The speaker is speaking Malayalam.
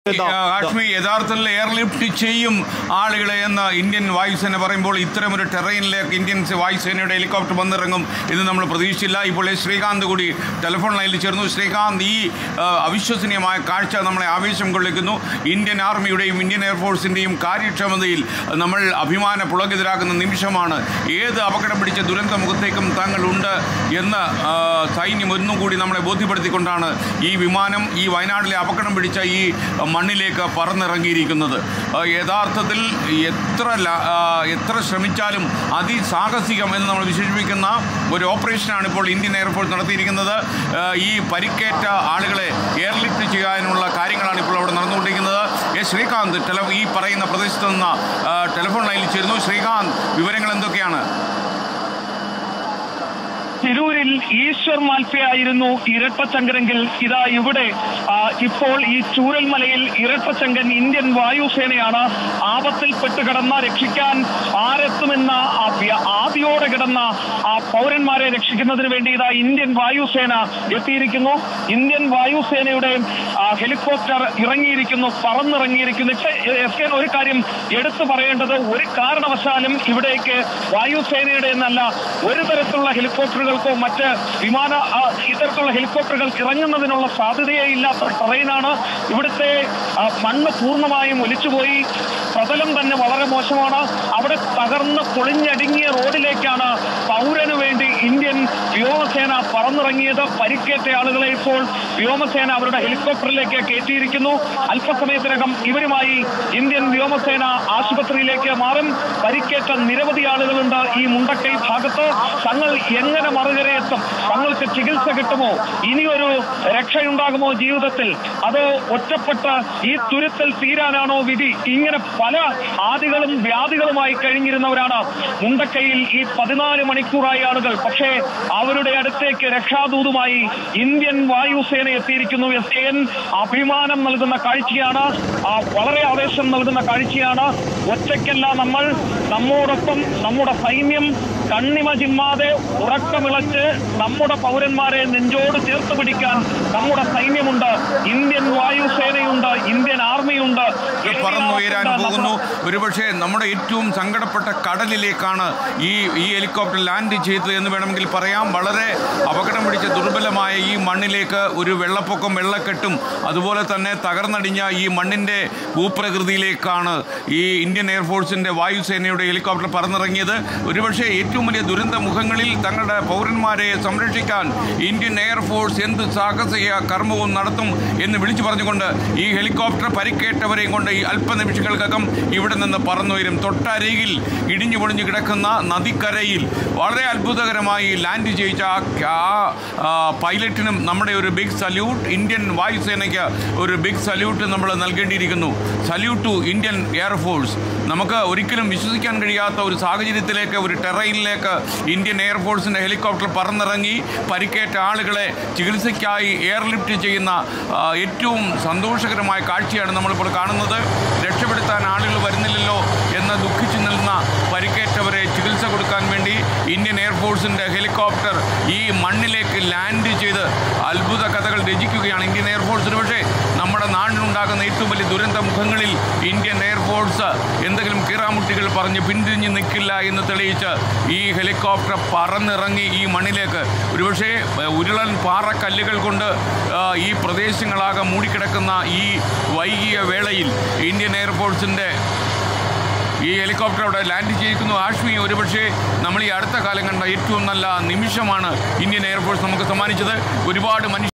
ദാ- ദാ- കാശ്മീർ യഥാർത്ഥത്തിൽ എയർലിഫ്റ്റ് ചെയ്യും ആളുകളെ എന്ന് ഇന്ത്യൻ വായുസേന പറയുമ്പോൾ ഇത്തരമൊരു ടെറൈനിലേക്ക് ഇന്ത്യൻ വായുസേനയുടെ ഹെലികോപ്റ്റർ വന്നിറങ്ങും എന്ന് നമ്മൾ പ്രതീക്ഷിച്ചില്ല ഇപ്പോൾ എസ് ശ്രീകാന്ത് കൂടി ടെലിഫോൺ ലൈനിൽ ചേർന്നു ശ്രീകാന്ത് ഈ ആ, അവിശ്വസനീയമായ കാഴ്ച നമ്മളെ ആവേശം കൊള്ളിക്കുന്നു ഇന്ത്യൻ ആർമിയുടെയും ഇന്ത്യൻ എയർഫോഴ്സിൻ്റെയും കാര്യക്ഷമതയിൽ നമ്മൾ അഭിമാന പുളകിതരാകുന്ന നിമിഷമാണ് ഏത് അപകടം പിടിച്ച ദുരന്ത മുഖത്തേക്കും താങ്കളുണ്ട് എന്ന് ആ, സൈന്യം ഒന്നും കൂടി നമ്മളെ ബോധ്യപ്പെടുത്തിക്കൊണ്ടാണ് ഈ വിമാനം ഈ വയനാട്ടിലെ അപകടം പിടിച്ച ഈ മണ്ണിലേക്ക് പറന്നിറങ്ങിയിരിക്കുന്നത് ആ, യഥാർത്ഥത്തിൽ എത്ര ല- ആ, എത്ര ശ്രമിച്ചാലും അതിസാഹസികം എന്ന് നമ്മൾ വിശേഷിപ്പിക്കുന്ന ഒരു ഓപ്പറേഷനാണ് ഇപ്പോൾ ഇന്ത്യൻ എയർഫോഴ്സ് നടത്തിയിരിക്കുന്നത് ആ, ഈ പരിക്കേറ്റ ആളുകളെ എയർലിഫ്റ്റ് ചെയ്യാനുള്ള കാര്യങ്ങളാണ് ഇപ്പോൾ അവിടെ നടന്നുകൊണ്ടിരിക്കുന്നത് എസ് ശ്രീകാന്ത് ടെല ഈ പറയുന്ന പ്രദേശത്ത് നിന്ന് ആ, ടെലിഫോൺ ലൈനിൽ ചേരുന്നു ശ്രീകാന്ത് വിവരങ്ങൾ എന്തൊക്കെയാണ് തിരൂരിൽ ഈശ്വർ മാൽഫയായിരുന്നു ഇരട്ടച്ചങ്കരെങ്കിൽ ഇതാ ഇവിടെ ആ, ഇപ്പോൾ ഈ ചൂരൽമലയിൽ ഇരട്ടച്ചങ്കൻ ഇന്ത്യൻ വായുസേനയാണ് ആപത്തിൽപ്പെട്ട് കിടന്ന രക്ഷിക്കാൻ ആരെത്തുമെന്ന ആ വ്യ- ആദിയോടെ കിടന്ന ആ പൗരന്മാരെ രക്ഷിക്കുന്നതിന് വേണ്ടി ഇതാ ഇന്ത്യൻ വായുസേന എത്തിയിരിക്കുന്നു ഇന്ത്യൻ വായുസേനയുടെ ആ, ഹെലികോപ്റ്റർ ഇറങ്ങിയിരിക്കുന്നു പറന്നിറങ്ങിയിരിക്കുന്നു പക്ഷേ എസ് കെ ഒരു കാര്യം എടുത്തു പറയേണ്ടത് ഒരു കാരണവശാലും ഇവിടേക്ക് വായുസേനയുടെ എന്നല്ല ഒരു തരത്തിലുള്ള ഹെലികോപ്റ്ററുകൾക്കോ മറ്റ് വിമാന ആ, ഇത്തരത്തിലുള്ള ഹെലികോപ്റ്ററുകൾക്ക് ഇറങ്ങുന്നതിനുള്ള സാധ്യതയേ ഇല്ലാത്ത ട്രെയിനാണ് ഇവിടുത്തെ ആ, മണ്ണ് പൂർണ്ണമായും ഒലിച്ചുപോയി പ്രതലം തന്നെ വളരെ മോശമാണ് അവിടെ തകർന്ന് പൊളിഞ്ഞടുങ്ങിയ റോഡിലേക്കാണ് പൗരന് വേണ്ടി ഇന്ത്യൻ വ്യോമസേന പറന്നിറങ്ങിയത് പരിക്കേറ്റ ആളുകളെ ഇപ്പോൾ വ്യോമസേന അവരുടെ ഹെലികോപ്റ്ററിലേക്ക് കയറ്റിയിരിക്കുന്നു അല്പസമയത്തിനകം ഇവരുമായി ഇന്ത്യൻ വ്യോമസേന ആശുപത്രിയിലേക്ക് മാറും പരിക്കേറ്റ നിരവധി ആളുകളുണ്ട് ഈ മുണ്ടക്കൈ ഭാഗത്ത് തങ്ങൾ എങ്ങനെ മറുകരയെത്തും തങ്ങൾക്ക് ചികിത്സ കിട്ടുമോ ഇനിയൊരു രക്ഷയുണ്ടാകുമോ ജീവിതത്തിൽ അതോ ഒറ്റപ്പെട്ട് ഈ തുരുത്തിൽ തീരാനാണോ വിധി ഇങ്ങനെ പല ആദികളും വ്യാധികളുമായി കഴിഞ്ഞിരുന്നവരാണ് മുണ്ടക്കൈയിൽ ഈ പതിനാല് മണിക്കൂറായി ആളുകൾ പക്ഷേ അവരുടെ അടുത്തേക്ക് രക്ഷാദൂതുമായി ഇന്ത്യൻ വായുസേന എത്തിയിരിക്കുന്നു എസ് എൻ അഭിമാനം നൽകുന്ന കാഴ്ചയാണ് ആ വളരെ ആവേശം നൽകുന്ന കാഴ്ചയാണ് ഒറ്റയ്ക്കല്ല നമ്മൾ നമ്മോടൊപ്പം നമ്മുടെ സൈന്യം കണ്ണിമ ചിമ്മാതെ ഉറക്കമിളച്ച് നമ്മുടെ പൗരന്മാരെ നെഞ്ചോട് ചേർത്ത് പിടിക്കാൻ നമ്മുടെ സൈന്യമുണ്ട് ഇന്ത്യൻ വായുസേനയുണ്ട് ഇന്ത്യൻ ആർമിയുണ്ട് പറന്നുയരാൻ പോകുന്നു ഒരുപക്ഷെ നമ്മുടെ ഏറ്റവും സങ്കടപ്പെട്ട കടലിലേക്കാണ് ഈ ഈ ഹെലികോപ്റ്റർ ലാൻഡ് ചെയ്തത് എന്ന് വേണമെങ്കിൽ പറയാം വളരെ അപകടം പിടിച്ച ദുർബലമായ ഈ മണ്ണിലേക്ക് ഒരു വെള്ളപ്പൊക്കം വെള്ളക്കെട്ടും അതുപോലെ തന്നെ തകർന്നടിഞ്ഞ ഈ മണ്ണിൻ്റെ ഭൂപ്രകൃതിയിലേക്കാണ് ഈ ഇന്ത്യൻ എയർഫോഴ്സിൻ്റെ വായുസേനയുടെ ഹെലികോപ്റ്റർ പറന്നിറങ്ങിയത് ഒരുപക്ഷെ ഏറ്റവും വലിയ ദുരന്ത മുഖങ്ങളിൽ തങ്ങളുടെ പൗരന്മാരെ സംരക്ഷിക്കാൻ ഇന്ത്യൻ എയർഫോഴ്സ് എന്ത് സാഹസിക കർമ്മവും നടത്തും എന്ന് വിളിച്ചു പറഞ്ഞുകൊണ്ട് ഈ ഹെലികോപ്റ്റർ പരിക്കേറ്റവരെയും കൊണ്ട് ഈ അല്പനിമിഷങ്ങൾക്കകം ഇവിടെ നിന്ന് പറന്നുയരും തൊട്ടരികിൽ ഇടിഞ്ഞു പൊളിഞ്ഞു കിടക്കുന്ന നദിക്കരയിൽ വളരെ അത്ഭുതകരമായി ലാൻഡ് ചെയ്യിച്ച ആ- ആ ആ, പൈലറ്റിനും നമ്മുടെ ഒരു ബിഗ് സല്യൂട്ട് ഇന്ത്യൻ വായുസേനയ്ക്ക് ഒരു ബിഗ് സല്യൂട്ട് നമ്മൾ നൽകേണ്ടിയിരിക്കുന്നു സല്യൂട്ട് ടു ഇന്ത്യൻ എയർഫോഴ്സ് നമുക്ക് ഒരിക്കലും വിശ്വസിക്കാൻ കഴിയാത്ത ഒരു സാഹചര്യത്തിലേക്ക് ഒരു ടെറൈനിലേക്ക് ഇന്ത്യൻ എയർഫോഴ്സിൻ്റെ ഹെലികോപ്റ്റർ പറന്നിറങ്ങി പരിക്കേറ്റ ആളുകളെ ചികിത്സയ്ക്കായി എയർലിഫ്റ്റ് ചെയ്യുന്ന ആ, ഏറ്റവും സന്തോഷകരമായ കാഴ്ചയാണ് നമ്മളിപ്പോൾ കാണുന്നത് രക്ഷപ്പെടുത്താൻ ആളുകൾ വരുന്നില്ലല്ലോ എന്ന് ദുഃഖിച്ചു നിൽക്കുന്ന പരിക്കേറ്റവരെ ചികിത്സ കൊടുക്കാൻ വേണ്ടി ഇന്ത്യൻ എയർഫോഴ്സിൻ്റെ ഹെലികോപ്റ്റർ ഈ മണ്ണിലേക്ക് ലാൻഡ് ചെയ്ത് അത്ഭുത കഥകൾ രചിക്കുകയാണ് ഇന്ത്യൻ എയർഫോഴ്സ് ഒരുപക്ഷെ നമ്മുടെ നാടിനുണ്ടാകുന്ന ഏറ്റവും വലിയ ദുരന്ത മുഖങ്ങളിൽ ഇന്ത്യൻ എയർഫോഴ്സ് എന്തെങ്കിലും കീറാമുട്ടികൾ പറഞ്ഞ് പിന്തിരിഞ്ഞ് നിൽക്കില്ല എന്ന് തെളിയിച്ച് ഈ ഹെലികോപ്റ്റർ പറന്നിറങ്ങി ഈ മണ്ണിലേക്ക് ഒരുപക്ഷെ ഏഹ്, ഉരുളൻ പാറക്കല്ലുകൾ കൊണ്ട് ആ, ഈ പ്രദേശങ്ങളാകെ മൂടിക്കിടക്കുന്ന ഈ വൈകിയ വേളയിൽ ഇന്ത്യൻ എയർഫോഴ്സിൻ്റെ ഈ ഹെലികോപ്റ്റർ അവിടെ ലാൻഡ് ചെയ്യിക്കുന്നു ആഷ്മി ഒരുപക്ഷെ നമ്മൾ ഈ അടുത്ത കാലം കണ്ട ഏറ്റവും നല്ല നിമിഷമാണ് ഇന്ത്യൻ എയർഫോഴ്സ് നമുക്ക് സമ്മാനിച്ചത് ഒരുപാട് മനുഷ്യ